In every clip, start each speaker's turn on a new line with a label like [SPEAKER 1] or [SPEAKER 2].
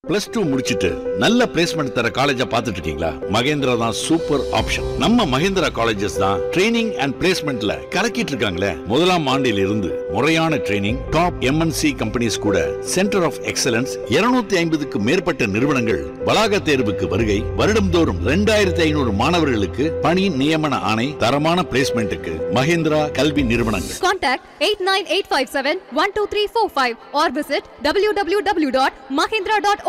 [SPEAKER 1] Plus two முடிச்சிட்டு நல்ல placement தர காலேஜா பார்த்துட்டு இருக்கீங்களா மகேந்திரா தான் சூப்பர் ஆப்ஷன் நம்ம மகேந்திரா காலேஜஸ் தான் ட்ரைனிங் அண்ட் பிளேஸ்மெண்ட்ல கலக்கிட்டு இருக்காங்களே முதலாம் ஆண்டில் இருந்து முறையான ட்ரைனிங் டாப் எம்என்சி கம்பெனிஸ் கூட சென்டர் ஆஃப் எக்ஸலன்ஸ் 250 ஐம்பதுக்கு மேற்பட்ட நிறுவனங்கள் வளாக தேர்வுக்கு வருகை வருடம்தோறும் ரெண்டாயிரத்தி ஐநூறு மாணவர்களுக்கு பணி நியமன ஆணை தரமான பிளேஸ்மெண்ட்டுக்கு மகேந்திரா கல்வி நிறுவனங்கள்
[SPEAKER 2] Contact 89857-12345 or visit www.mahindra.org.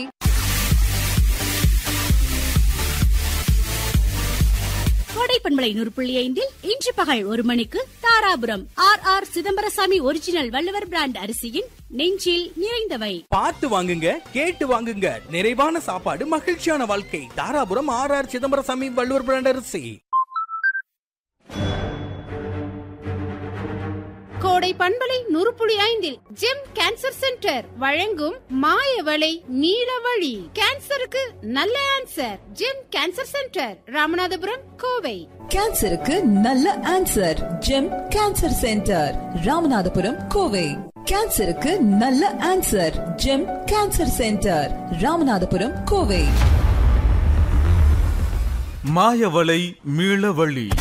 [SPEAKER 3] கோடைப்பண்பலை நூறு புள்ளி ஐந்தில் இன்று பகல் ஒரு மணிக்கு Dharapuram R R Chidambarasamy original Valluvar brand அரிசியின் நெஞ்சில் நிறைந்தவை
[SPEAKER 4] பார்த்து வாங்குங்க கேட்டு வாங்குங்க நிறைவான சாப்பாடு மகிழ்ச்சியான வாழ்க்கை Dharapuram R R Chidambarasamy Valluvar brand அரிசி
[SPEAKER 5] கோடை பண்பலை நூறு புள்ளி ஐந்தில் ஜெம் கேன்சர் சென்டர் வழங்கும் மாயவளை நீலவழி கேன்சருக்கு நல்ல answer Gem cancer centre Ramanathapuram Kovai
[SPEAKER 6] கேன்சருக்கு நல்ல answer Gem cancer centre Ramanathapuram Kovai கேன்சருக்கு நல்ல answer Gem cancer centre Ramanathapuram Kovai
[SPEAKER 7] மாயவலை மீளவழி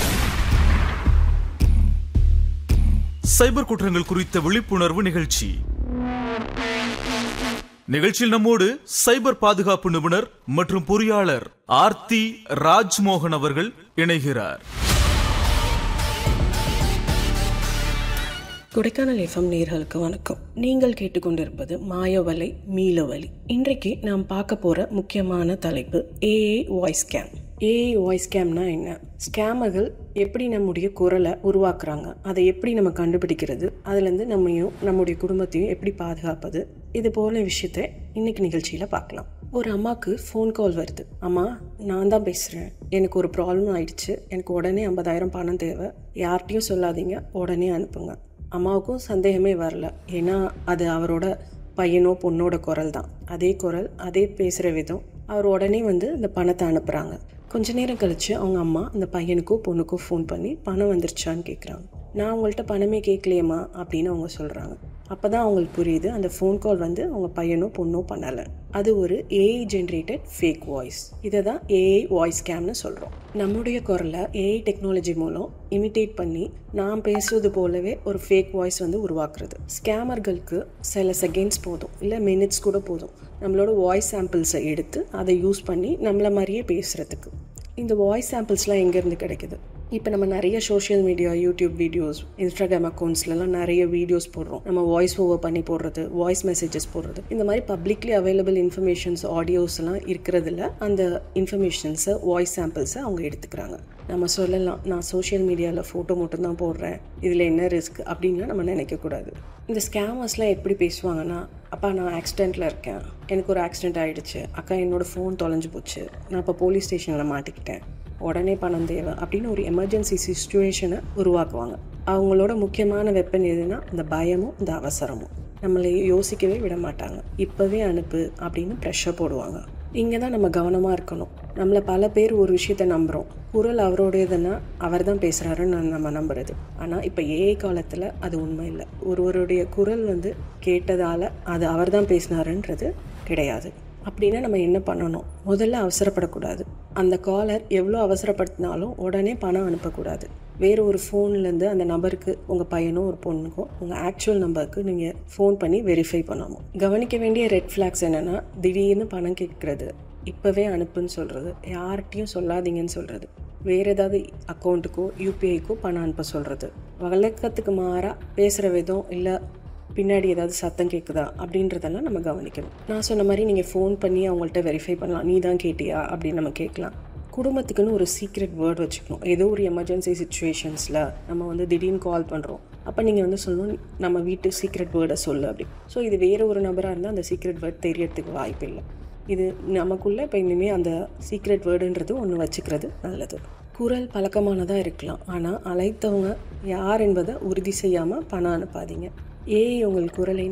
[SPEAKER 7] சைபர் குற்றங்கள் குறித்த விழிப்புணர்வு நிகழ்ச்சி நிகழ்ச்சியில் நம்மோடு சைபர் பாதுகாப்பு நிபுணர் மற்றும் பொறியாளர் ஆர்த்தி ராஜ்மோகன் அவர்கள் இணைகிறார்
[SPEAKER 8] கொடைக்கானல் எஃப்எம் நேர்களுக்கு வணக்கம் நீங்கள் கேட்டுக்கொண்டிருப்பது மாயவலை மீளவலி இன்றைக்கு நாம் பார்க்க போகிற முக்கியமான தலைப்பு AI voice scam AI voice ஸ்கேம்னா என்ன ஸ்கேமர்கள் எப்படி நம்முடைய குரலை உருவாக்குறாங்க அதை எப்படி நம்ம கண்டுபிடிக்கிறது அதுலேருந்து நம்மையும் நம்முடைய குடும்பத்தையும் எப்படி பாதுகாப்பது இது போல விஷயத்தை இன்னைக்கு நிகழ்ச்சியில் பார்க்கலாம் ஒரு அம்மாவுக்கு ஃபோன் கால் வருது அம்மா நான் தான் பேசுகிறேன் எனக்கு ஒரு ப்ராப்ளம் ஆயிடுச்சு எனக்கு உடனே ஐம்பதாயிரம் பணம் தேவை யார்கிட்டையும் சொல்லாதீங்க உடனே அனுப்புங்க அம்மாவுக்கும் சந்தேகமே வரல ஏன்னா அது அவரோட பையனோ பொண்ணோட குரல் தான் அதே குரல் அதே பேசுகிற விதம் அவர் உடனே வந்து இந்த பணத்தை அனுப்புகிறாங்க கொஞ்ச நேரம் கழித்து அவங்க அம்மா அந்த பையனுக்கோ பொண்ணுக்கோ ஃபோன் பண்ணி பணம் வந்துருச்சான்னு கேட்குறாங்க நான் அவங்கள்ட்ட பணமே கேட்கலையம்மா அப்படின்னு அவங்க சொல்கிறாங்க அப்போ தான் அவங்களுக்கு புரியுது அந்த ஃபோன் கால் வந்து அவங்க பையனோ பொண்ணோ பண்ணலை அது ஒரு ஏஐ ஜென்ரேட்டட் ஃபேக் வாய்ஸ் இதை தான் ஏஐ வாய்ஸ் ஸ்கேம்னு சொல்கிறோம் நம்முடைய குரலை ஏஐ டெக்னாலஜி மூலம் இமிட்டேட் பண்ணி நான் பேசுறது போலவே ஒரு ஃபேக் வாய்ஸ் வந்து உருவாக்குறது ஸ்கேமர்களுக்கு சில செகண்ட்ஸ் போதும் இல்லை மினிட்ஸ் கூட போதும் நம்மளோட வாய்ஸ் சாம்பிள்ஸை எடுத்து அதை யூஸ் பண்ணி நம்மளை மாதிரியே பேசுகிறதுக்கு இந்த வாய்ஸ் சாம்பிள்ஸ்லாம் எங்கேருந்து கிடைக்குது இப்போ நம்ம நிறைய social media YouTube videos Instagram அக்கௌண்ட்ஸ்லலாம் நிறைய வீடியோஸ் போடுறோம் நம்ம வாய்ஸ் ஓவர் பண்ணி போடுறது வாய்ஸ் மெசேஜஸ் போடுறது இந்த மாதிரி பப்ளிக்லி அவைலபிள் இன்ஃபர்மேஷன்ஸ் ஆடியோஸ்லாம் இருக்கிறதுல அந்த இன்ஃபர்மேஷன்ஸை வாய்ஸ் சாம்பிள்ஸை அவங்க எடுத்துக்கிறாங்க நம்ம சொல்லலாம் நான் சோஷியல் மீடியாவில் ஃபோட்டோ மட்டும்தான் போடுறேன் இதில் என்ன ரிஸ்க் அப்படின்லாம் நம்ம நினைக்கக்கூடாது இந்த ஸ்கேமர்ஸ்லாம் எப்படி பேசுவாங்கன்னா அப்பா நான் ஆக்சிடெண்ட்டில் இருக்கேன் எனக்கு ஒரு ஆக்சிடெண்ட் ஆகிடுச்சு அக்கா என்னோடய ஃபோன் தொலைஞ்சு போச்சு நான் இப்போ போலீஸ் ஸ்டேஷனில் மாட்டிக்கிட்டேன் உடனே பணம் தேவை அப்படின்னு ஒரு எமர்ஜென்சி சுச்சுவேஷனை உருவாக்குவாங்க அவங்களோட முக்கியமான வெப்பன் எதுனா இந்த பயமும் இந்த அவசரமும் நம்மளை யோசிக்கவே விட மாட்டாங்க இப்போவே அனுப்பு அப்படின்னு ப்ரெஷர் போடுவாங்க இங்கே தான் நம்ம கவனமாக இருக்கணும் நம்மளை பல பேர் ஒரு விஷயத்த நம்புகிறோம் குரல் அவரோடையதுன்னா அவர் தான் பேசுகிறாருன்னு நம்ம நம்புறது ஆனால் இப்போ ஏஐ காலத்தில் அது உண்மை இல்லை ஒருவருடைய குரல் வந்து கேட்டதால் அது அவர் தான் பேசினாருன்றது கிடையாது அப்படின்னா நம்ம என்ன பண்ணணும் முதல்ல அவசரப்படக்கூடாது அந்த காலர் எவ்வளோ அவசரப்படுத்தினாலும் உடனே பணம் அனுப்பக்கூடாது வேறு ஒரு ஃபோன்லேருந்து அந்த நபருக்கு உங்கள் பையனோ ஒரு பொண்ணுக்கோ உங்கள் ஆக்சுவல் நம்பருக்கு நீங்கள் ஃபோன் பண்ணி வெரிஃபை பண்ணணும் கவனிக்க வேண்டிய ரெட் ஃப்ளாக்ஸ் என்னென்னா திடீர்னு பணம் கேட்குறது இப்போவே அனுப்புன்னு சொல்கிறது யார்கிட்டையும் சொல்லாதீங்கன்னு சொல்கிறது வேறு ஏதாவது அக்கௌண்ட்டுக்கோ யூபிஐக்கோ பணம் அனுப்ப சொல்கிறது வழக்கத்துக்கு மாறாக பேசுகிற விதம் இல்லை பின்னாடி ஏதாவது சத்தம் கேட்குதா அப்படின்றதெல்லாம் நம்ம கவனிக்கணும் நான் சொன்ன மாதிரி நீங்கள் ஃபோன் பண்ணி அவங்கள்ட்ட வெரிஃபை பண்ணலாம் நீ தான் கேட்டியா அப்படின்னு நம்ம கேட்கலாம் குடும்பத்துக்குன்னு ஒரு சீக்ரெட் வேர்ட் வச்சுக்கணும் ஏதோ ஒரு எமர்ஜென்சி சுச்சுவேஷன்ஸில் நம்ம வந்து திடீர்னு கால் பண்ணுறோம் அப்போ நீங்கள் வந்து சொல்லணும் நம்ம வீட்டு சீக்ரெட் வேர்டை சொல்லு அப்படி ஸோ இது வேறு ஒரு நபராக இருந்தால் அந்த சீக்ரெட் வேர்ட் தெரியறதுக்கு வாய்ப்பு இல்லை இது நமக்குள்ளே இப்போ இனிமேல் அந்த சீக்ரெட் வேர்டுன்றது ஒன்று வச்சுக்கிறது நல்லது குரல் பழக்கமானதாக இருக்கலாம் ஆனால் அழைத்தவங்க யார் என்பதை உறுதி செய்யாமல் பணம் அனுப்பாதீங்க ஏஐ உங்கள் குரலை